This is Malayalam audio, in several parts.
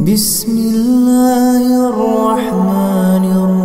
بسم الله الرحمن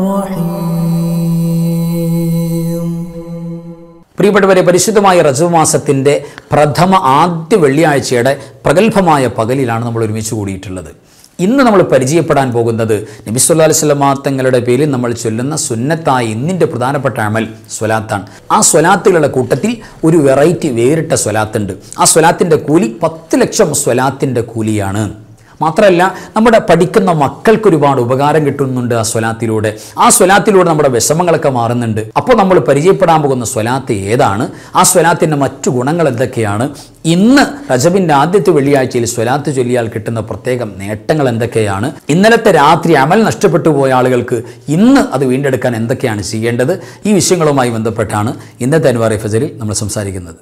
الرحيم പ്രിയപ്പെട്ടവരെ പരിശുദ്ധമായ റജബ് മാസത്തിൻ്റെ പ്രഥമ ആദ്യ വെള്ളിയാഴ്ചയുടെ പ്രഗത്ഭമായ പകലിലാണ് നമ്മൾ ഒരുമിച്ച് കൂടിയിട്ടുള്ളത് ഇന്ന് നമ്മൾ പരിചയപ്പെടാൻ പോകുന്നത് നബിസ്വല്ലാ അലിസ്ലാ തങ്ങളുടെ പേരിൽ നമ്മൾ ചൊല്ലുന്ന സുന്നത്തായ ഇന്നിൻ്റെ പ്രധാനപ്പെട്ട അമൽ സ്വലാത്താണ് ആ സ്വലാത്തുകളുടെ കൂട്ടത്തിൽ ഒരു വെറൈറ്റി വേറിട്ട സ്വലാത്തുണ്ട് ആ സ്വലാത്തിൻ്റെ കൂലി പത്ത് ലക്ഷം സ്വലാത്തിൻ്റെ കൂലിയാണ് മാത്രമല്ല നമ്മുടെ പഠിക്കുന്ന മക്കൾക്ക് ഒരുപാട് ഉപകാരം കിട്ടുന്നുണ്ട് ആ സ്വലാത്തിലൂടെ ആ സ്വലാത്തിലൂടെ നമ്മുടെ വിഷമങ്ങളൊക്കെ മാറുന്നുണ്ട് അപ്പോൾ നമ്മൾ പരിചയപ്പെടാൻ പോകുന്ന സ്വലാത്ത് ഏതാണ് ആ സ്വലാത്തിൻ്റെ മറ്റു ഗുണങ്ങൾ എന്തൊക്കെയാണ് ഇന്ന് റജബിൻ്റെ ആദ്യത്തെ വെള്ളിയാഴ്ചയിൽ സ്വലാത്ത് ചൊല്ലിയാൽ കിട്ടുന്ന പ്രത്യേകം നേട്ടങ്ങൾ എന്തൊക്കെയാണ് ഇന്നലത്തെ രാത്രി അമൽ നഷ്ടപ്പെട്ടു പോയ ആളുകൾക്ക് ഇന്ന് അത് വീണ്ടെടുക്കാൻ എന്തൊക്കെയാണ് ചെയ്യേണ്ടത് ഈ വിഷയങ്ങളുമായി ബന്ധപ്പെട്ടാണ് ഇന്നത്തെ അൻവാറി ഫജറിൽ നമ്മൾ സംസാരിക്കുന്നത്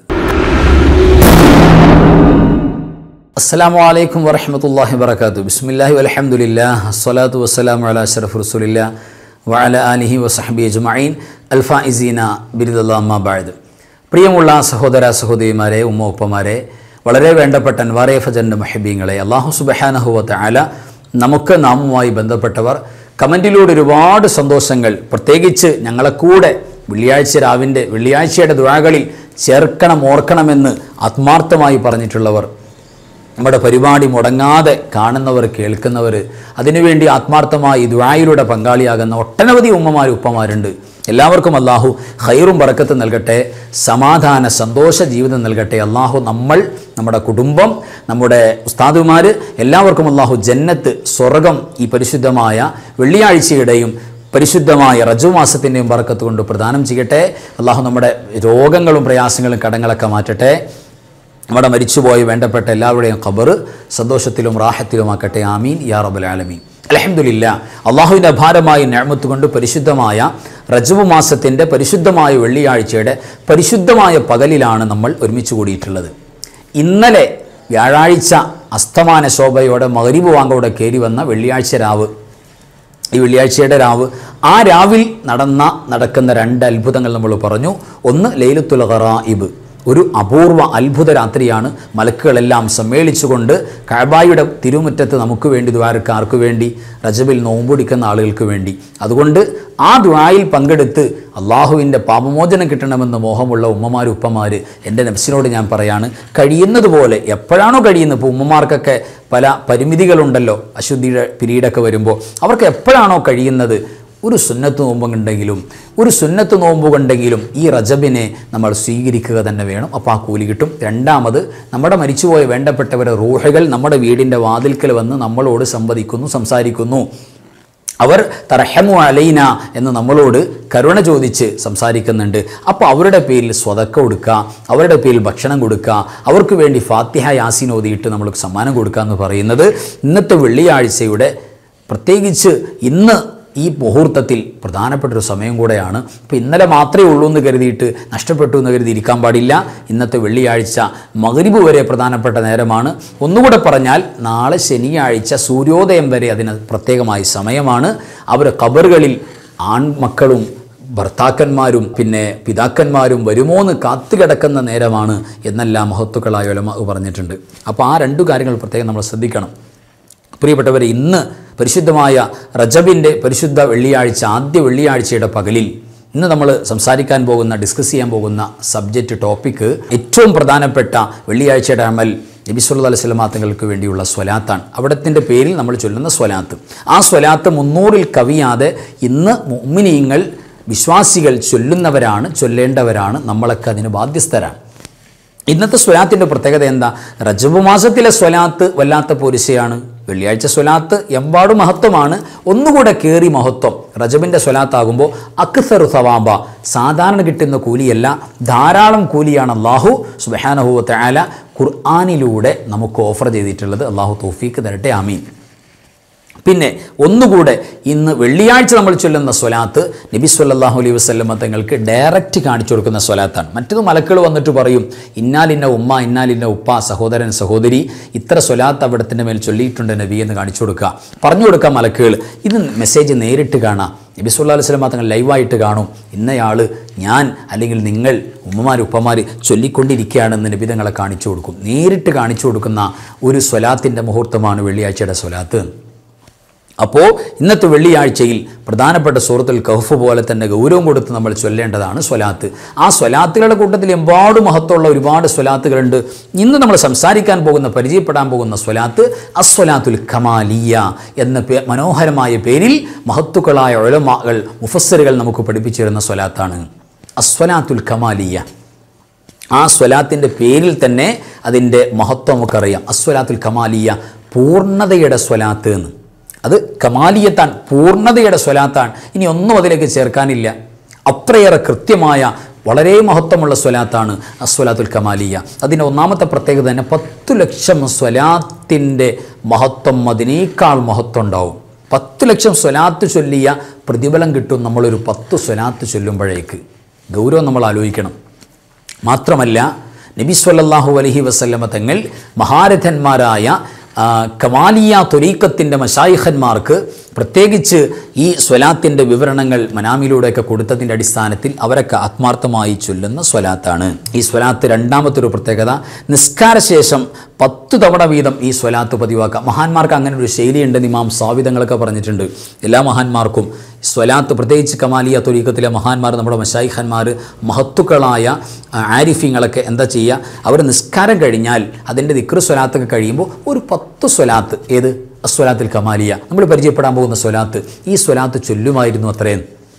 അസ്സലാമു അലൈക്കും വറഹമത്തല്ലാഹി വബർക്കാത്തു ബിസ്മില്ലാഹി വലഹമുല്ലാ അസ്സലാത്തു വസ്സലാമു അലാ അഷ്റഫ് റസൂലില്ലാ വഅല ആലിഹി വസഹബി അജ്മഈൻ അൽഫായിസീന ബിരുദല്ലാ ബാദ് പ്രിയമുള്ള സഹോദര സഹോദരിമാരെ ഉമ്മ ഉപ്പമാരെ വളരെ വേണ്ടപ്പെട്ട അൻവാറെ ഫജൻ്റെ മഹബീങ്ങളെ അള്ളാഹു സുബഹാനഹുവത്ത് ആല നമുക്ക് നാമുമായി ബന്ധപ്പെട്ടവർ കമൻറ്റിലൂടെ ഒരുപാട് സന്തോഷങ്ങൾ പ്രത്യേകിച്ച് ഞങ്ങളെ കൂടെ വെള്ളിയാഴ്ച രാവിൻ്റെ വെള്ളിയാഴ്ചയുടെ ദുഴകളിൽ ചേർക്കണം ഓർക്കണമെന്ന് ആത്മാർത്ഥമായി പറഞ്ഞിട്ടുള്ളവർ നമ്മുടെ പരിപാടി മുടങ്ങാതെ കാണുന്നവർ കേൾക്കുന്നവർ അതിനുവേണ്ടി ആത്മാർത്ഥമായി ദുആയിലൂടെ പങ്കാളിയാകുന്ന ഒട്ടനവധി ഉമ്മമാർ ഉപ്പമാരുണ്ട് എല്ലാവർക്കും അള്ളാഹു ഹൈറും പറക്കത്ത് നൽകട്ടെ സമാധാന സന്തോഷ ജീവിതം നൽകട്ടെ അള്ളാഹു നമ്മൾ നമ്മുടെ കുടുംബം നമ്മുടെ ഉസ്താദുമാർ എല്ലാവർക്കും അള്ളാഹു ജന്നത്ത് സ്വർഗം ഈ പരിശുദ്ധമായ വെള്ളിയാഴ്ചയുടെയും പരിശുദ്ധമായ റജു മാസത്തിൻ്റെയും പറക്കത്ത് കൊണ്ട് പ്രദാനം ചെയ്യട്ടെ അള്ളാഹു നമ്മുടെ രോഗങ്ങളും പ്രയാസങ്ങളും കടങ്ങളൊക്കെ മാറ്റട്ടെ നമ്മുടെ മരിച്ചുപോയി വേണ്ടപ്പെട്ട എല്ലാവരുടെയും ഖബർ സന്തോഷത്തിലും റാഹത്തിലുമാക്കട്ടെ ആമീൻ യാ റബ്ബുൽ ആലമീൻ അലഹമുല്ല അള്ളാഹുവിൻ്റെ അഭാരമായ ഞാമത്ത് കൊണ്ട് പരിശുദ്ധമായ റജബ് മാസത്തിൻ്റെ പരിശുദ്ധമായ വെള്ളിയാഴ്ചയുടെ പരിശുദ്ധമായ പകലിലാണ് നമ്മൾ ഒരുമിച്ച് കൂടിയിട്ടുള്ളത് ഇന്നലെ വ്യാഴാഴ്ച അസ്തമാന ശോഭയോടെ മകരിബ് വാങ്കോടെ കയറി വന്ന വെള്ളിയാഴ്ച രാവ് ഈ വെള്ളിയാഴ്ചയുടെ രാവ് ആ രാവിൽ നടന്ന നടക്കുന്ന രണ്ട് അത്ഭുതങ്ങൾ നമ്മൾ പറഞ്ഞു ഒന്ന് ലൈലത്തുൽ ഖറായിബ് ഒരു അപൂർവ അത്ഭുത രാത്രിയാണ് മലക്കുകളെല്ലാം സമ്മേളിച്ചുകൊണ്ട് കഴബായുടെ തിരുമുറ്റത്ത് നമുക്ക് വേണ്ടി ദ്വാരക്കാർക്ക് വേണ്ടി റജബിൽ നോമ്പൊടിക്കുന്ന ആളുകൾക്ക് വേണ്ടി അതുകൊണ്ട് ആ ദ്വായിൽ പങ്കെടുത്ത് അള്ളാഹുവിൻ്റെ പാപമോചനം കിട്ടണമെന്ന് മോഹമുള്ള ഉമ്മമാർ ഉപ്പമാർ എൻ്റെ നഫ്സിനോട് ഞാൻ പറയാണ് കഴിയുന്നത് പോലെ എപ്പോഴാണോ കഴിയുന്നത് ഇപ്പോൾ ഉമ്മമാർക്കൊക്കെ പല പരിമിതികളുണ്ടല്ലോ അശുദ്ധിയുടെ പിരീഡൊക്കെ വരുമ്പോൾ അവർക്ക് എപ്പോഴാണോ കഴിയുന്നത് ഒരു സുന്നത്ത് നോമ്പുണ്ടെങ്കിലും ഒരു സുന്നത്ത് നോമ്പുകൊണ്ടെങ്കിലും ഈ റജബിനെ നമ്മൾ സ്വീകരിക്കുക തന്നെ വേണം അപ്പോൾ ആ കൂലി കിട്ടും രണ്ടാമത് നമ്മുടെ മരിച്ചുപോയ വേണ്ടപ്പെട്ടവരെ റൂഹകൾ നമ്മുടെ വീടിൻ്റെ വാതിൽക്കൽ വന്ന് നമ്മളോട് സംവദിക്കുന്നു സംസാരിക്കുന്നു അവർ തർഹമു അലൈന എന്ന് നമ്മളോട് കരുണ ചോദിച്ച് സംസാരിക്കുന്നുണ്ട് അപ്പോൾ അവരുടെ പേരിൽ സ്വതക്ക കൊടുക്കുക അവരുടെ പേരിൽ ഭക്ഷണം കൊടുക്കുക അവർക്ക് വേണ്ടി ഫാത്തിഹ യാസീൻ ഓതിയിട്ട് നമ്മൾക്ക് സമ്മാനം കൊടുക്കുക എന്ന് പറയുന്നത് ഇന്നത്തെ വെള്ളിയാഴ്ചയുടെ പ്രത്യേകിച്ച് ഇന്ന് ഈ മുഹൂർത്തത്തിൽ പ്രധാനപ്പെട്ടൊരു സമയം കൂടെയാണ് ഇപ്പോൾ ഇന്നലെ മാത്രമേ ഉള്ളൂ എന്ന് കരുതിയിട്ട് നഷ്ടപ്പെട്ടു എന്ന് കരുതി ഇരിക്കാൻ പാടില്ല ഇന്നത്തെ വെള്ളിയാഴ്ച മകരിബ് വരെ പ്രധാനപ്പെട്ട നേരമാണ് ഒന്നുകൂടെ പറഞ്ഞാൽ നാളെ ശനിയാഴ്ച സൂര്യോദയം വരെ അതിന് പ്രത്യേകമായ സമയമാണ് അവർ കബറുകളിൽ ആൺമക്കളും ഭർത്താക്കന്മാരും പിന്നെ പിതാക്കന്മാരും വരുമോ എന്ന് കാത്തുകിടക്കുന്ന നേരമാണ് എന്നെല്ലാം മഹത്വക്കളായ ഒലമ പറഞ്ഞിട്ടുണ്ട് അപ്പോൾ ആ രണ്ടു കാര്യങ്ങൾ പ്രത്യേകം നമ്മൾ ശ്രദ്ധിക്കണം പ്രിയപ്പെട്ടവരെ ഇന്ന് പരിശുദ്ധമായ റജബിൻ്റെ പരിശുദ്ധ വെള്ളിയാഴ്ച ആദ്യ വെള്ളിയാഴ്ചയുടെ പകലിൽ ഇന്ന് നമ്മൾ സംസാരിക്കാൻ പോകുന്ന ഡിസ്കസ് ചെയ്യാൻ പോകുന്ന സബ്ജക്റ്റ് ടോപ്പിക്ക് ഏറ്റവും പ്രധാനപ്പെട്ട വെള്ളിയാഴ്ചയുടെ അമൽ നബി സല്ലല്ലാഹു അലൈഹി വസല്ലം തങ്ങൾക്ക് വേണ്ടിയുള്ള സ്വലാത്താണ് അവിടത്തിൻ്റെ പേരിൽ നമ്മൾ ചൊല്ലുന്ന സ്വലാത്ത് ആ സ്വലാത്ത് മുന്നൂറിൽ കവിയാതെ ഇന്ന് മുഅ്മിനീങ്ങൾ വിശ്വാസികൾ ചൊല്ലുന്നവരാണ് ചൊല്ലേണ്ടവരാണ് നമ്മളൊക്കെ അതിന് ബാധ്യസ്ഥരാണ് ഇന്നത്തെ സ്വലാത്തിൻ്റെ പ്രത്യേകത എന്താ റജബ് മാസത്തിലെ സ്വലാത്ത് വല്ലാത്ത പോരിശയാണ് വെള്ളിയാഴ്ച സ്വലാത്ത് എമ്പാട് മഹത്വമാണ് ഒന്നുകൂടെ കയറി മഹത്വം റജബിൻ്റെ സ്വലാത്താകുമ്പോൾ അക്സറു സവാബ സാധാരണ കിട്ടുന്ന കൂലിയല്ല ധാരാളം കൂലിയാണ് അള്ളാഹു സുബഹാനഹുവ ആല ഖുർആാനിലൂടെ നമുക്ക് ഓഫർ ചെയ്തിട്ടുള്ളത് അള്ളാഹു തോഫീക്ക് തരട്ടെ ആമീൻ പിന്നെ ഒന്നുകൂടെ ഇന്ന് വെള്ളിയാഴ്ച നമ്മൾ ചൊല്ലുന്ന സ്വലാത്ത് നബി സല്ലല്ലാഹു അലൈഹി വസല്ലമ തങ്ങൾക്ക് ഡയറക്റ്റ് കാണിച്ചു കൊടുക്കുന്ന സ്വലാത്താണ് മറ്റത് മലക്കൾ വന്നിട്ട് പറയും ഇന്നാലിന്ന ഉമ്മ ഇന്നാലിന്ന ഉപ്പ സഹോദരൻ സഹോദരി ഇത്ര സ്വലാത്ത് അവിടത്തിൻ്റെ മേൽ ചൊല്ലിയിട്ടുണ്ട് നബി എന്ന് കാണിച്ചു കൊടുക്കുക പറഞ്ഞു കൊടുക്കുക മലക്കുകൾ ഇത് മെസ്സേജ് നേരിട്ട് കാണാം നബി സല്ലല്ലാഹു അലൈഹി വസല്ലമ തങ്ങൾ ലൈവായിട്ട് കാണും ഇന്നയാൾ ഞാൻ അല്ലെങ്കിൽ നിങ്ങൾ ഉമ്മമാർ ഉപ്പമാർ ചൊല്ലിക്കൊണ്ടിരിക്കുകയാണെന്ന് നബി തങ്ങളെ കാണിച്ചു കൊടുക്കും നേരിട്ട് കാണിച്ചു കൊടുക്കുന്ന ഒരു സ്വലാത്തിൻ്റെ മുഹൂർത്തമാണ് വെള്ളിയാഴ്ചയുടെ സ്വലാത്ത് അപ്പോൾ ഇന്നത്തെ വെള്ളിയാഴ്ചയിൽ പ്രധാനപ്പെട്ട സൂറത്തുൽ കഹഫ് പോലെ തന്നെ ഗൗരവം കൊടുത്ത് നമ്മൾ ചൊല്ലേണ്ടതാണ് സ്വലാത്ത് ആ സ്വലാത്തുകളുടെ കൂട്ടത്തിൽ എമ്പാട് മഹത്വമുള്ള ഒരുപാട് സ്വലാത്തുകളുണ്ട് ഇന്ന് നമ്മൾ സംസാരിക്കാൻ പോകുന്ന പരിചയപ്പെടാൻ പോകുന്ന സ്വലാത്ത് അസ്വലാത്തുൽ കമാലിയ എന്ന പേ മനോഹരമായ പേരിൽ മഹത്തുക്കളായ ഒഴമാകൾ മുഫസ്സറുകൾ നമുക്ക് പഠിപ്പിച്ചു തരുന്ന സ്വലാത്താണ് അസ്വലാത്തുൽ കമാലിയ ആ സ്വലാത്തിൻ്റെ പേരിൽ തന്നെ അതിൻ്റെ മഹത്വം നമുക്കറിയാം അസ്വലാത്തുൽ കമാലിയ പൂർണ്ണതയുടെ സ്വലാത്ത് എന്ന് അത് കമാലിയത്താൻ പൂർണ്ണതയുടെ സ്വലാത്താണ് ഇനി ഒന്നും അതിലേക്ക് ചേർക്കാനില്ല അത്രയേറെ കൃത്യമായ വളരെ മഹത്വമുള്ള സ്വലാത്താണ് അസ്വലാത്തുൽ കമാലിയ അതിൻ്റെ ഒന്നാമത്തെ പ്രത്യേകത തന്നെ പത്തു ലക്ഷം സ്വലാത്തിൻ്റെ മഹത്വം അതിനേക്കാൾ മഹത്വം ഉണ്ടാവും പത്ത് ലക്ഷം സ്വലാത്ത് ചൊല്ലിയ പ്രതിഫലം കിട്ടും നമ്മളൊരു പത്ത് സ്വലാത്ത് ചൊല്ലുമ്പോഴേക്ക് ഗൗരവം നമ്മൾ ആലോചിക്കണം മാത്രമല്ല നബി സ്വല്ലല്ലാഹു അലൈഹി വസല്ലമ തങ്ങൾ മഹാരഥന്മാരായ ആ, കമാലിയ തൊരീക്കത്തിൻ്റെ മഷായിഖന്മാർക്ക് പ്രത്യേകിച്ച് ഈ സ്വലാത്തിൻ്റെ വിവരണങ്ങൾ മനാമിലൂടെയൊക്കെ കൊടുത്തതിൻ്റെ അടിസ്ഥാനത്തിൽ അവരൊക്കെ ആത്മാർത്ഥമായി ചൊല്ലുന്ന സ്വലാത്താണ് ഈ സ്വലാത്ത് രണ്ടാമത്തെ ഒരു പ്രത്യേകത നിസ്കാരശേഷം പത്ത് തവണ വീതം ഈ സ്വലാത്ത് പതിവാക്കാം മഹാന്മാർക്ക് അങ്ങനെ ഒരു ശൈലിയുണ്ടെന്ന് ഇമാം സാവിധങ്ങളൊക്കെ പറഞ്ഞിട്ടുണ്ട് എല്ലാ മഹാന്മാർക്കും സ്വലാത്ത് പ്രത്യേകിച്ച് കമാലിയ തൊരീക്കത്തിലെ മഹാന്മാർ നമ്മുടെ മഷായിഖന്മാർ മഹത്തുക്കളായ ആ, ആരിഫ്യങ്ങളൊക്കെ എന്താ ചെയ്യുക അവർ നിസ്കാരം കഴിഞ്ഞാൽ അതിൻ്റെ ദിക്ർ സ്വലാത്തൊക്കെ കഴിയുമ്പോൾ ഒരു പത്ത് സ്വലാത്ത് ഏത് അസ്വലാത്തിൽ കമാലിയ നമ്മൾ പരിചയപ്പെടാൻ പോകുന്ന സ്വലാത്ത് ഈ സ്വലാത്ത് ചൊല്ലുമായിരുന്നു അത്രയും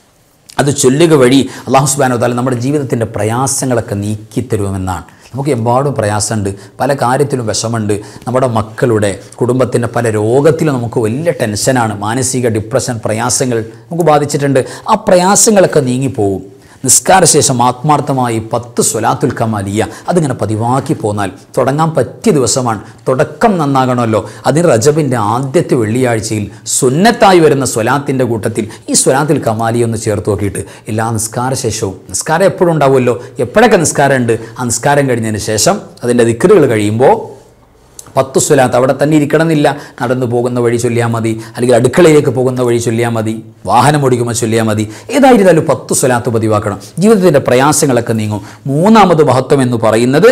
അത് ചൊല്ലുക വഴി അള്ളാഹു സുബാനോ താല നമ്മുടെ ജീവിതത്തിൻ്റെ പ്രയാസങ്ങളൊക്കെ നീക്കിത്തരുമെന്നാണ് നമുക്ക് എമ്പാടും പ്രയാസമുണ്ട് പല കാര്യത്തിലും വിഷമുണ്ട് നമ്മുടെ മക്കളുടെ കുടുംബത്തിൻ്റെ പല രോഗത്തിലും നമുക്ക് വലിയ ടെൻഷനാണ് മാനസിക ഡിപ്രഷൻ പ്രയാസങ്ങൾ നമുക്ക് ബാധിച്ചിട്ടുണ്ട് ആ പ്രയാസങ്ങളൊക്കെ നീങ്ങിപ്പോവും നിസ്കാരശേഷം ആത്മാർത്ഥമായി പത്ത് സ്വലാത്തുൽ കമാലിയ അതിങ്ങനെ പതിവാക്കി പോന്നാൽ തുടങ്ങാൻ പറ്റിയ ദിവസമാണ് തുടക്കം നന്നാകണമല്ലോ അതിന് റജബിൻ്റെ ആദ്യത്തെ വെള്ളിയാഴ്ചയിൽ സുന്നത്തായി വരുന്ന സ്വലാത്തിൻ്റെ കൂട്ടത്തിൽ ഈ സ്വലാത്തിൽ കമാലിയ ഒന്ന് ചേർത്ത് നോക്കിയിട്ട് എല്ലാ നിസ്കാരശേഷവും നിസ്കാരം എപ്പോഴും ഉണ്ടാവുമല്ലോ എപ്പോഴൊക്കെ നിസ്കാരമുണ്ട് ആ നിസ്കാരം കഴിഞ്ഞതിന് ശേഷം അതിൻ്റെ ദിക്കറുകൾ കഴിയുമ്പോൾ പത്ത് സ്വലാത്ത് അവിടെ തന്നെ ഇരിക്കണമെന്നില്ല നടന്നു പോകുന്ന വഴി ചൊല്ലിയാൽ മതി അല്ലെങ്കിൽ അടുക്കളയിലേക്ക് പോകുന്ന വഴി ചൊല്ലിയാൽ മതി വാഹനം ഓടിക്കുമ്പോൾ ചൊല്ലിയാൽ മതി ഏതായിരുന്നാലും പത്ത് സ്വലാത്ത് പതിവാക്കണം ജീവിതത്തിൻ്റെ പ്രയാസങ്ങളൊക്കെ നീങ്ങും മൂന്നാമത് മഹത്വം എന്ന് പറയുന്നത്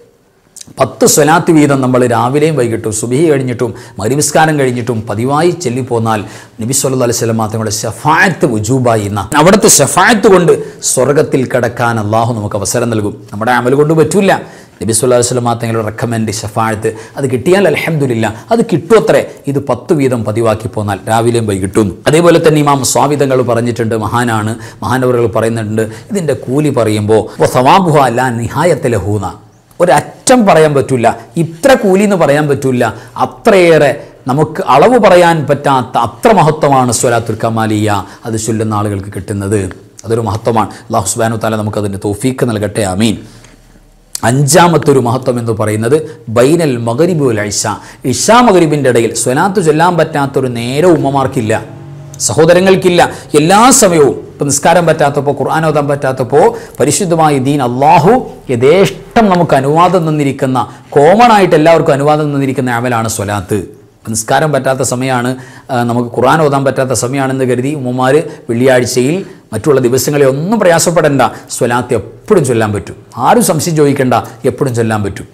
പത്ത് സ്വലാത്ത് വീതം നമ്മൾ രാവിലെയും വൈകിട്ടും സുബഹി കഴിഞ്ഞിട്ടും മരിവിസ്കാരം കഴിഞ്ഞിട്ടും പതിവായി ചെല്ലിപ്പോന്നാൽ നബി സല്ലല്ലാഹു അലൈഹി വസല്ലം തങ്ങളുടെ ഷഫായത്ത് ഉജൂബായി എന്ന അവിടുത്തെ ഷഫായത്ത് കൊണ്ട് സ്വർഗത്തിൽ കടക്കാൻ അള്ളാഹു നമുക്ക് അവസരം നൽകും നമ്മുടെ അമൽ കൊണ്ട് പറ്റൂല നബി സല്ലല്ലാഹു അലൈഹി വസല്ലം തങ്ങളുടെ റെക്കമെൻഡ് ഷഫായത്ത് അത് കിട്ടിയാൽ അലഹമുല്ല അത് കിട്ടുമത്രേ ഇത് പത്ത് വീതം പതിവാക്കി പോന്നാൽ രാവിലെയും വൈകിട്ടും അതേപോലെ തന്നെ ഇമാം സ്വാവിധങ്ങൾ പറഞ്ഞിട്ടുണ്ട് മഹാനാണ് മഹാനവറുകൾ പറയുന്നുണ്ട് ഇതിൻ്റെ കൂലി പറയുമ്പോൾ സവാബുഹ അല്ല നിഹായത്തിലഹൂന ഒരറ്റം പറയാൻ പറ്റില്ല ഇത്ര കൂലി എന്ന് പറയാൻ പറ്റില്ല അത്രയേറെ നമുക്ക് അളവ് പറയാൻ പറ്റാത്ത അത്ര മഹത്വമാണ് സ്വലാത്തുൽ കമാലിയ അത് ചൊല്ലുന്ന ആളുകൾക്ക് കിട്ടുന്നത് അതൊരു മഹത്വമാണ് അള്ളാഹു സുബാനു താല നമുക്കതിൻ്റെ തോഫീക്ക് നൽകട്ടെ അമീൻ അഞ്ചാമത്തെ ഒരു മഹത്വം എന്ന് പറയുന്നത് ബൈനൽ മകരിബു ഇഷ ഇഷാ മകരിബിൻ്റെ ഇടയിൽ സ്വലാത്ത് ചൊല്ലാൻ പറ്റാത്തൊരു നേരെ ഉമ്മമാർക്കില്ല സഹോദരങ്ങൾക്കില്ല എല്ലാ സമയവും ഇപ്പം നിസ്കാരം പറ്റാത്തപ്പോൾ ഖുർആൻ ഓതാൻ പറ്റാത്തപ്പോൾ പരിശുദ്ധമായ ദീൻ അള്ളാഹു യഥേഷ്ടം നമുക്ക് അനുവാദം തന്നിരിക്കുന്ന കോമൺ ആയിട്ട് എല്ലാവർക്കും അനുവാദം തന്നിരിക്കുന്ന അമലാണ് സ്വലാത്ത് ഇപ്പം നിസ്കാരം പറ്റാത്ത സമയമാണ് ആ, നമുക്ക് ഖുർആൻ ഓതാൻ പറ്റാത്ത സമയമാണെന്ന് കരുതി ഉമ്മമാർ വെള്ളിയാഴ്ചയിൽ മറ്റുള്ള ദിവസങ്ങളിൽ ഒന്നും പ്രയാസപ്പെടേണ്ട സ്വലാത്ത് എപ്പോഴും ചൊല്ലാൻ പറ്റും ആരും സംശയം ചോദിക്കേണ്ട എപ്പോഴും ചൊല്ലാൻ പറ്റും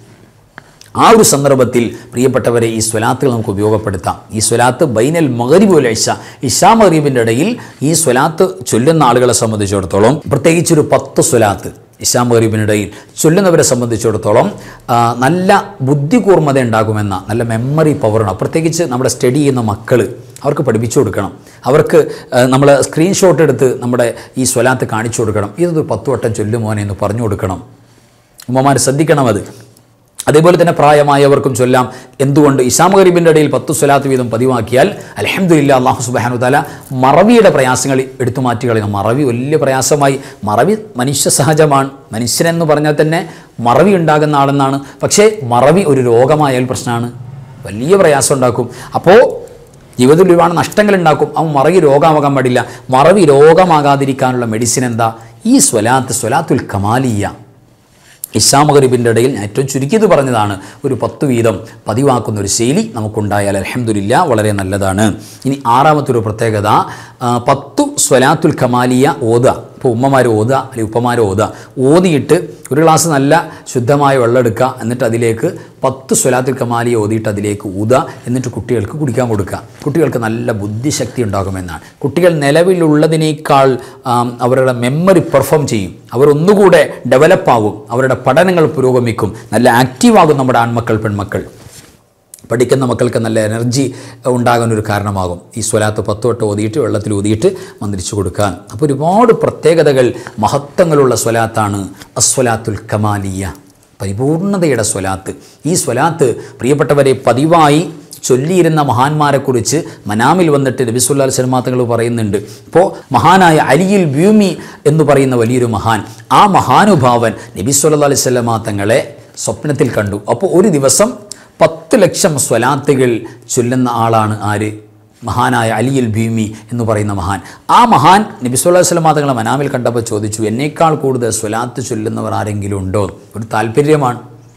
ആ ഒരു സന്ദർഭത്തിൽ പ്രിയപ്പെട്ടവരെ ഈ സ്വലാത്തുകൾ നമുക്ക് ഉപയോഗപ്പെടുത്താം ഈ സ്വലാത്ത് ബൈനൽ മഗരിബുൽ ഇഷ ഇഷാ മഗരീബിൻ്റെ ഇടയിൽ ഈ സ്വലാത്ത് ചൊല്ലുന്ന ആളുകളെ സംബന്ധിച്ചിടത്തോളം പ്രത്യേകിച്ചൊരു പത്ത് സ്വലാത്ത് ഇഷാ മഗരീബിനിടയിൽ ചൊല്ലുന്നവരെ സംബന്ധിച്ചിടത്തോളം ആ, നല്ല ബുദ്ധി കൂർമ്മത ഉണ്ടാകുമെന്ന നല്ല മെമ്മറി പവറാണ് പ്രത്യേകിച്ച് നമ്മുടെ സ്റ്റഡി ചെയ്യുന്ന മക്കൾ അവർക്ക് പഠിപ്പിച്ചു കൊടുക്കണം അവർക്ക് നമ്മൾ സ്ക്രീൻഷോട്ട് എടുത്ത് നമ്മുടെ ഈ സ്വലാത്ത് കാണിച്ചു കൊടുക്കണം ഇതൊരു പത്ത് വട്ടം ചൊല്ലുമോനെ എന്ന് പറഞ്ഞു കൊടുക്കണം ഉമ്മമാർ ശ്രദ്ധിക്കണം അത് അതേപോലെ തന്നെ പ്രായമായവർക്കും ചൊല്ലാം എന്തുകൊണ്ട് ഇസാമ ഗരീബിൻ്റെ ഇടയിൽ പത്ത് സ്വലാത്ത് വീതം പതിവാക്കിയാൽ അലഹമ്മദില്ല അള്ളാഹു സുബാനു താല മറവിയുടെ പ്രയാസങ്ങൾ എടുത്തു മാറ്റി കളയുന്നു മറവി വലിയ പ്രയാസമായി മറവി മനുഷ്യ സഹജമാണ് മനുഷ്യനെന്ന് പറഞ്ഞാൽ തന്നെ മറവി ഉണ്ടാകുന്ന ആളെന്നാണ് പക്ഷേ മറവി ഒരു രോഗമായാൽ പ്രശ്നമാണ് വലിയ പ്രയാസം ഉണ്ടാക്കും അപ്പോൾ ജീവിതത്തിൽ ഒരുപാട് നഷ്ടങ്ങൾ ഉണ്ടാക്കും അവൻ മറവി രോഗമാകാൻ പാടില്ല മറവി രോഗമാകാതിരിക്കാനുള്ള മെഡിസിൻ എന്താ ഈ സ്വലാത്ത് സ്വലാത്തുൽ കമാലിയ ഇഷാമഗരിബിൻ്റെ ഇടയിൽ ഞാൻ ഏറ്റവും ചുരുക്കിയത് പറഞ്ഞതാണ് ഒരു പത്ത് വീതം പതിവാക്കുന്ന ഒരു ശൈലി നമുക്കുണ്ടായാൽ അലഹമുല്ല വളരെ നല്ലതാണ് ഇനി ആറാമത്തെ ഒരു പ്രത്യേകത ആ, പത്തു സ്വലാത്തുൽ കമാലിയ ഓതുക ഇപ്പോൾ ഉമ്മമാർ ഓതുക അല്ലെങ്കിൽ ഉപ്പമാർ ഓതുക ഓതിയിട്ട് ഒരു ഗ്ലാസ് നല്ല ശുദ്ധമായ വെള്ളം എടുക്കുക എന്നിട്ട് അതിലേക്ക് പത്ത് സ്വലാത്തുൽ കമാലി ഓതിയിട്ട് അതിലേക്ക് ഊതുക എന്നിട്ട് കുട്ടികൾക്ക് കുടിക്കാൻ കൊടുക്കുക കുട്ടികൾക്ക് നല്ല ബുദ്ധിശക്തി ഉണ്ടാകുമെന്നാണ് കുട്ടികൾ നിലവിലുള്ളതിനേക്കാൾ ആം, അവരുടെ മെമ്മറി പെർഫോം ചെയ്യും അവർ ഒന്നുകൂടെ ഡെവലപ്പാകും അവരുടെ പഠനങ്ങൾ പുരോഗമിക്കും നല്ല ആക്റ്റീവാകും നമ്മുടെ ആൺമക്കൾ പെൺമക്കൾ പഠിക്കുന്ന മക്കൾക്ക് നല്ല എനർജി ഉണ്ടാകാൻ ഒരു കാരണമാകും ഈ സ്വലാത്ത് പത്ത് വട്ടം ഓതിയിട്ട് വെള്ളത്തിൽ ഊതിയിട്ട് മന്ത്രിച്ചു കൊടുക്കാൻ അപ്പോൾ ഒരുപാട് പ്രത്യേകതകൾ മഹത്വങ്ങളുള്ള സ്വലാത്താണ് അസ്വലാത്തുൽ കമാലിയ പരിപൂർണതയുടെ സ്വലാത്ത് ഈ സ്വലാത്ത് പ്രിയപ്പെട്ടവരെ പതിവായി ചൊല്ലിയിരുന്ന മഹാന്മാരെക്കുറിച്ച് മനാമിൽ വന്നിട്ട് നബിസുല്ലാ സിനിമാത്തങ്ങൾ പറയുന്നുണ്ട് ഇപ്പോൾ മഹാനായ അലിയിൽ വ്യൂമി എന്ന് പറയുന്ന വലിയൊരു മഹാൻ ആ മഹാനുഭാവൻ നബി സല്ലാ അലൈഹി സ്വലമാ തങ്ങളെ സ്വപ്നത്തിൽ കണ്ടു അപ്പോൾ ഒരു ദിവസം പത്ത് ലക്ഷം സ്വലാത്തുകൾ ചൊല്ലുന്ന ആളാണ് ആര് മഹാനായ അലിയുൽ ഭീമി എന്ന് പറയുന്ന മഹാൻ ആ മഹാൻ നബി സുല്ലാ വസ്ലമാ തങ്ങളെ മനാമിൽ കണ്ടപ്പോൾ ചോദിച്ചു എന്നേക്കാൾ കൂടുതൽ സ്വലാത്ത് ചൊല്ലുന്നവർ ആരെങ്കിലും ഉണ്ടോ ഒരു താല്പര്യമാണ്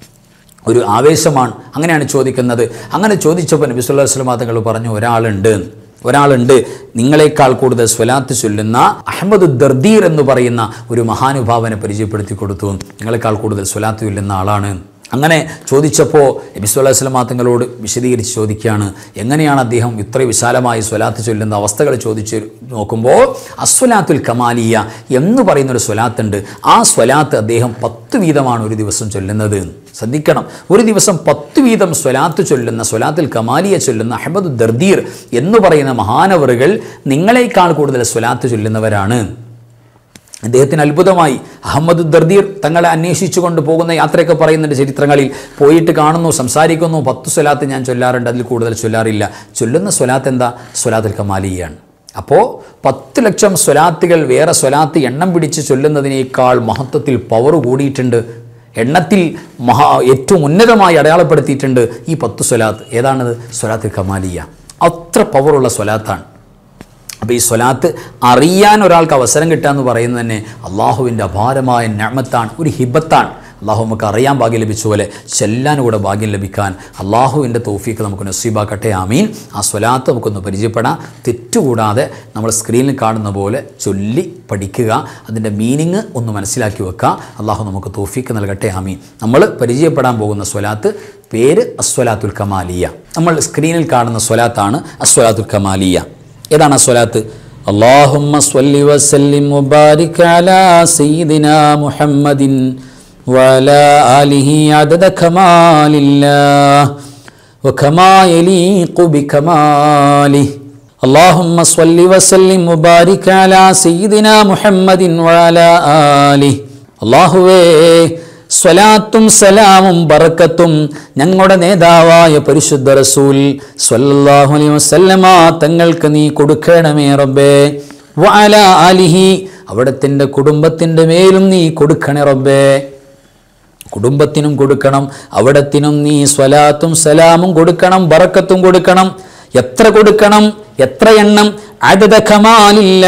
ഒരു ആവേശമാണ് അങ്ങനെയാണ് ചോദിക്കുന്നത് അങ്ങനെ ചോദിച്ചപ്പോൾ നബി സുല്ലാ വസ്ലമാ തങ്ങൾ പറഞ്ഞു ഒരാളുണ്ട് ഒരാളുണ്ട് നിങ്ങളെക്കാൾ കൂടുതൽ സ്വലാത്ത് ചൊല്ലുന്ന അഹമ്മദ് ദർദീർ എന്ന് പറയുന്ന ഒരു മഹാനുഭാവനെ പരിചയപ്പെടുത്തി കൊടുത്തു നിങ്ങളെക്കാൾ കൂടുതൽ സ്വലാത്ത് ചൊല്ലുന്ന ആളാണ് അങ്ങനെ ചോദിച്ചപ്പോൾ നബി സ്വല്ലാ വസ്ലമാ തങ്ങളോട് വിശദീകരിച്ച് ചോദിക്കുകയാണ് എങ്ങനെയാണ് അദ്ദേഹം ഇത്ര വിശാലമായി സ്വലാത്ത് ചൊല്ലുന്ന അവസ്ഥകൾ ചോദിച്ച് നോക്കുമ്പോൾ അസ്വലാത്തുൽ കമാലിയ എന്ന് പറയുന്നൊരു സ്വലാത്തുണ്ട് ആ സ്വലാത്ത് അദ്ദേഹം പത്ത് വീതമാണ് ഒരു ദിവസം ചൊല്ലുന്നത് ശ്രദ്ധിക്കണം ഒരു ദിവസം പത്ത് വീതം സ്വലാത്ത് ചൊല്ലുന്ന സ്വലാത്തുൽ കമാലിയ ചൊല്ലുന്ന അഹമ്മദ് ദർദീർ എന്ന് പറയുന്ന മഹാനവറുകൾ നിങ്ങളെക്കാൾ കൂടുതൽ സ്വലാത്ത് ചൊല്ലുന്നവരാണ് അദ്ദേഹത്തിന് അത്ഭുതമായി അഹമ്മദ് ദർദീർ തങ്ങളെ അന്വേഷിച്ചു കൊണ്ട് പോകുന്ന യാത്രയൊക്കെ പറയുന്നുണ്ട് ചരിത്രങ്ങളിൽ പോയിട്ട് കാണുന്നു സംസാരിക്കുന്നു പത്ത് സ്വലാത്ത് ഞാൻ ചൊല്ലാറുണ്ട് അതിൽ കൂടുതൽ ചൊല്ലാറില്ല ചൊല്ലുന്ന സ്വലാത്ത് എന്താ സ്വലാത്തുൽ കമാലിയാണ് അപ്പോൾ പത്ത് ലക്ഷം സ്വലാത്തുകൾ വേറെ സ്വലാത്ത് എണ്ണം പിടിച്ച് ചൊല്ലുന്നതിനേക്കാൾ മഹത്വത്തിൽ പവർ കൂടിയിട്ടുണ്ട് എണ്ണത്തിൽ മഹാ ഏറ്റവും ഉന്നതമായി അടയാളപ്പെടുത്തിയിട്ടുണ്ട് ഈ പത്ത് സ്വലാത്ത് ഏതാണത് സ്വലാത്തുൽ കമാലിയ അത്ര പവറുള്ള സ്വലാത്താണ് അപ്പോൾ ഈ സ്വലാത്ത് അറിയാൻ ഒരാൾക്ക് അവസരം കിട്ടുക എന്ന് പറയുന്നത് തന്നെ അള്ളാഹുവിൻ്റെ അപാരമായ ഞാമത്താണ് ഒരു ഹിബത്താണ് അള്ളാഹു നമുക്ക് അറിയാൻ ഭാഗ്യം ലഭിച്ച പോലെ ചെല്ലാൻ കൂടെ ഭാഗ്യം ലഭിക്കാൻ അള്ളാഹുവിൻ്റെ തോഫീക്ക് നമുക്ക് നസീബാക്കട്ടെ ആമീൻ ആ സ്വലാത്ത് നമുക്കൊന്ന് പരിചയപ്പെടാം തെറ്റുകൂടാതെ നമ്മൾ സ്ക്രീനിൽ കാണുന്ന പോലെ ചൊല്ലി പഠിക്കുക അതിൻ്റെ മീനിങ് ഒന്ന് മനസ്സിലാക്കി വെക്കുക അള്ളാഹു നമുക്ക് തോഫീക്ക് നൽകട്ടെ ആമീൻ നമ്മൾ പരിചയപ്പെടാൻ പോകുന്ന സ്വലാത്ത് പേര് അസ്വലാത്തുൽ കമാലിയ നമ്മൾ സ്ക്രീനിൽ കാണുന്ന സ്വലാത്താണ് അസ്വലാത്തുൽ കമാലിയ ഏതാണ് ആ സ്വലാത്ത് اللهم صل وسلم وبارك على سيدنا محمد وعلى آله عدد كمال الله وكما يليق بكماله اللهم صل وسلم وبارك على سيدنا محمد وعلى آله അള്ളാഹുവേ സ്വലാത്തും സലാമും ബറക്കത്തും ഞങ്ങളുടെ നേതാവായ പരിശുദ്ധ റസൂൽ സ്വല്ലല്ലാഹു അലൈഹി വസല്ലമ തങ്ങൾക്ക് നീ കൊടുക്കണമേ റബ്ബേ വഅല ആലിഹി അവിടത്തിൻ്റെ കുടുംബത്തിൻ്റെ മേലും നീ കൊടുക്കണേ റബ്ബേ കുടുംബത്തിനും കൊടുക്കണം അവിടത്തിനും നീ സ്വലാത്തും സലാമും കൊടുക്കണം ബറക്കത്തും കൊടുക്കണം എത്ര കൊടുക്കണം എത്ര എണ്ണം അതത കമാലില്ല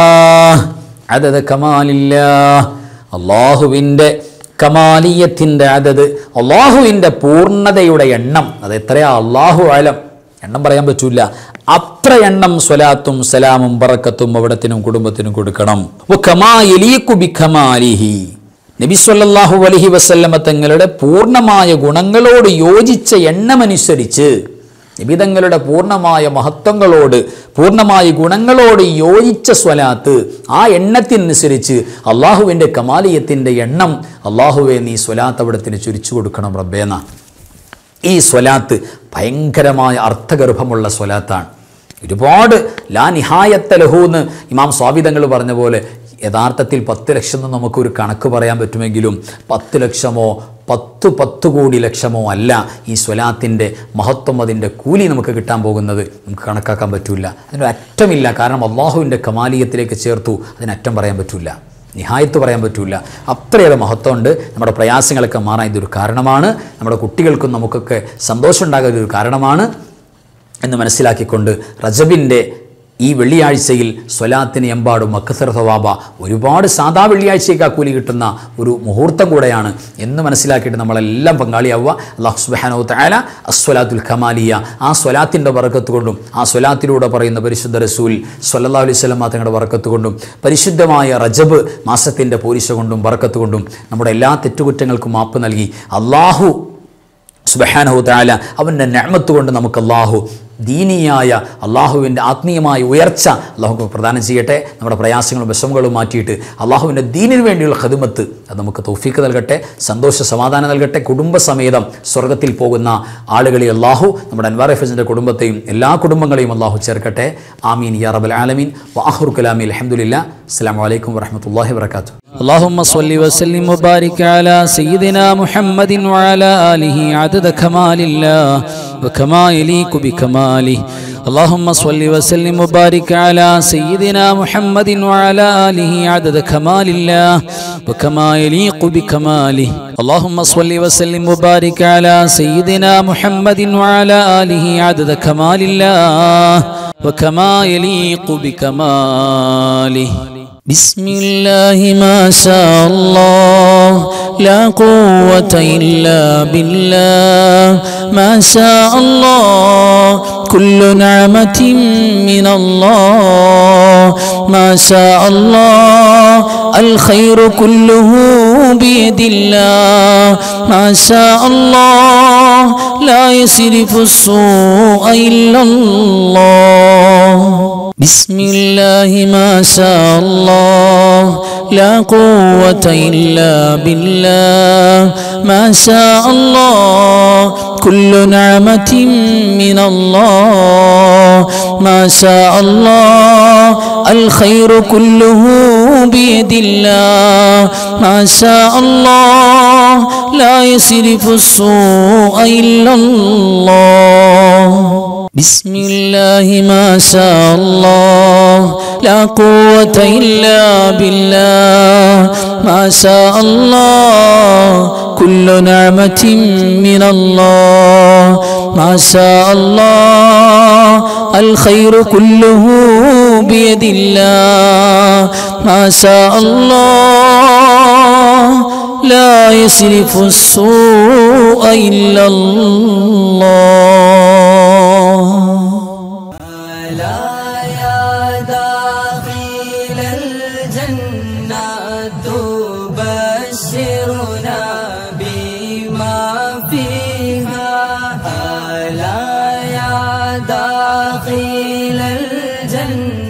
അതത കമാലില്ല അള്ളാഹുവിൻ്റെ കമാലിയത്തിൻ്റെ അതത് അള്ളാഹുവിൻ്റെ പൂർണ്ണതയുടെ എണ്ണം അത് എത്രയാ അള്ളാഹു ആലം എണ്ണം പറയാൻ പറ്റൂല അത്ര എണ്ണം സ്വലാത്തും സലാമും ബറക്കത്തും അവിടത്തിനും കുടുംബത്തിനും കൊടുക്കണം വകമാ യലീഖു ബിഖമാലിഹി നബി സല്ലല്ലാഹു അലൈഹി വസല്ലമ തങ്ങളുടെ പൂർണ്ണമായ ഗുണങ്ങളോട് യോജിച്ച എണ്ണമനുസരിച്ച് നിബിതങ്ങളുടെ പൂർണ്ണമായ മഹത്വങ്ങളോട് പൂർണ്ണമായ ഗുണങ്ങളോട് യോജിച്ച സ്വലാത്ത് ആ എണ്ണത്തിനനുസരിച്ച് അള്ളാഹുവിൻ്റെ കമാലിയത്തിൻ്റെ എണ്ണം അള്ളാഹുവെ നീ സ്വലാത്ത് അവിടത്തിന് ചുരിച്ചു കൊടുക്കണം റബ്ബേന ഈ സ്വലാത്ത് ഭയങ്കരമായ അർത്ഥഗർഭമുള്ള സ്വലാത്താണ് ഒരുപാട് ലാ നിഹായത്ത ലഹൂന്ന് ഇമാം സ്വാവിതങ്ങൾ പറഞ്ഞ പോലെ യഥാർത്ഥത്തിൽ പത്ത് ലക്ഷം എന്ന് നമുക്കൊരു കണക്ക് പറയാൻ പറ്റുമെങ്കിലും പത്ത് ലക്ഷമോ പത്ത് പത്ത് കോടി ലക്ഷമോ അല്ല ഈ സ്വലാത്തിൻ്റെ മഹത്വം അതിൻ്റെ കൂലി നമുക്ക് കിട്ടാൻ പോകുന്നത് നമുക്ക് കണക്കാക്കാൻ പറ്റില്ല അതിന് അറ്റമില്ല കാരണം അള്ളാഹുവിൻ്റെ കമാലിയത്തിലേക്ക് ചേർത്തു അതിന് അറ്റം പറയാൻ പറ്റില്ല നിഹായത്ത് പറയാൻ പറ്റില്ല അത്രയേറെ മഹത്വമുണ്ട് നമ്മുടെ പ്രയാസങ്ങളൊക്കെ മാറാൻ ഇതൊരു കാരണമാണ് നമ്മുടെ കുട്ടികൾക്കും നമുക്കൊക്കെ സന്തോഷം ഉണ്ടാകാൻ ഇതൊരു കാരണമാണ് എന്ന് മനസ്സിലാക്കിക്കൊണ്ട് റജബിൻ്റെ ഈ വെള്ളിയാഴ്ചയിൽ സ്വലാത്തിന് എമ്പാടും മക്കസർ സവാബ ഒരുപാട് സാധാ വെള്ളിയാഴ്ചയ്ക്ക് ആ കൂലി കിട്ടുന്ന ഒരു മുഹൂർത്തം കൂടെയാണ് എന്ന് മനസ്സിലാക്കിയിട്ട് നമ്മളെല്ലാം പങ്കാളിയാവുക അള്ളാഹു സുബാനോ താല അസ്വലാത്തുൽ ഖമാലിയ ആ സ്വലാത്തിൻ്റെ വറക്കത്ത് കൊണ്ടും ആ സ്വലാത്തിലൂടെ പറയുന്ന പരിശുദ്ധ റസൂൽ സ്വല്ലാ അലൈഹി സ്വലം തങ്ങളുടെ വറക്കത്ത് കൊണ്ടും പരിശുദ്ധമായ റജബ് മാസത്തിൻ്റെ പോരിശ കൊണ്ടും വറക്കത്ത് കൊണ്ടും നമ്മുടെ എല്ലാ തെറ്റുകുറ്റങ്ങൾക്കും മാപ്പ് നൽകി അള്ളാഹു സുബഹാനഹു താല അവൻ്റെ ഞാമത്ത് കൊണ്ട് നമുക്ക് അള്ളാഹു ദീനിയായ അള്ളാഹുവിൻ്റെ ആത്മീയമായ ഉയർച്ച അള്ളാഹു പ്രദാനം ചെയ്യട്ടെ നമ്മുടെ പ്രയാസങ്ങളും വിഷമങ്ങളും മാറ്റിയിട്ട് അള്ളാഹുവിൻ്റെ ദീനിന് വേണ്ടിയുള്ള ഖദുമത്ത് അത് നമുക്ക് തൗഫീക്ക് നൽകട്ടെ സന്തോഷ സമാധാനം നൽകട്ടെ കുടുംബസമേതം സ്വർഗത്തിൽ പോകുന്ന ആളുകളിൽ അള്ളാഹു നമ്മുടെ അൻവാർ എഫിൻ്റെ കുടുംബത്തെയും എല്ലാ കുടുംബങ്ങളെയും അള്ളാഹു ചേർക്കട്ടെ ആമീൻ യാ റബൽ ആലമീൻ വാഹുർ കലാമി അലഹമുല്ല അസ്സാം വലൈക്കും വറഹമത്തല്ലാഹി വർക്കാത്തു اللهم صل وسلم وبارك على سيدنا محمد وعلى آله عدد كمال الله وكما يليق بكماله اللهم صل وسلم وبارك على سيدنا محمد وعلى آله عدد كمال الله وكما يليق بكماله اللهم صل وسلم وبارك على سيدنا محمد وعلى آله عدد كمال الله وكما يليق بكماله بسم الله ما شاء الله لا قوة إلا بالله ما شاء الله كل نعمة من الله ما شاء الله الخير كله بيد الله ما شاء الله لا يصرف السوء إلا الله بسم الله ما شاء الله لا قوة إلا بالله ما شاء الله كل نعمة من الله ما شاء الله الخير كله بيد الله ما شاء الله لا يصرف السوء إلا الله بسم الله ما شاء الله لا قوة إلا بالله ما شاء الله كل نعمة من الله ما شاء الله الخير كله بيد الله ما شاء الله لا يصرف السوء إلا الله لا يا داخل الجنة تبشرنا بما فيها ألا يا داخل الجنة